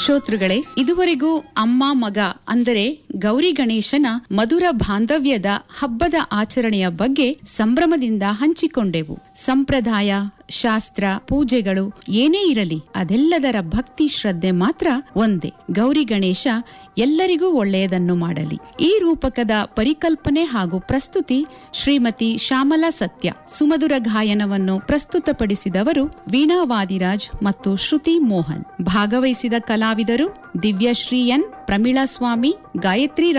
ಶ್ರೋತೃಗಳೇ ಇದುವರೆಗೂ ಅಮ್ಮ ಮಗ ಅಂದರೆ ಗೌರಿ ಗಣೇಶನ ಮಧುರ ಬಾಂಧವ್ಯದ ಹಬ್ಬದ ಆಚರಣೆಯ ಬಗ್ಗೆ ಸಂಭ್ರಮದಿಂದ ಹಂಚಿಕೊಂಡೆವು ಸಂಪ್ರದಾಯ ಶಾಸ್ತ್ರ ಪೂಜೆಗಳು ಏನೇ ಇರಲಿ ಅದೆಲ್ಲದರ ಭಕ್ತಿ ಶ್ರದ್ಧೆ ಮಾತ್ರ ಒಂದೇ ಗೌರಿ ಗಣೇಶ ಎಲ್ಲರಿಗೂ ಒಳ್ಳೆಯದನ್ನು ಮಾಡಲಿ ಈ ರೂಪಕದ ಪರಿಕಲ್ಪನೆ ಹಾಗೂ ಪ್ರಸ್ತುತಿ ಶ್ರೀಮತಿ ಶ್ಯಾಮಲಾ ಸತ್ಯ ಸುಮಧುರ ಗಾಯನವನ್ನು ಪ್ರಸ್ತುತಪಡಿಸಿದವರು ವೀಣಾ ವಾದಿರಾಜ್ ಮತ್ತು ಶ್ರುತಿ ಮೋಹನ್ ಭಾಗವಹಿಸಿದ ಕಲಾವಿದರು ದಿವ್ಯಶ್ರೀ ಎನ್ ಪ್ರಮೀಳಾ ಸ್ವಾಮಿ ಗಾಯತ್ರಿ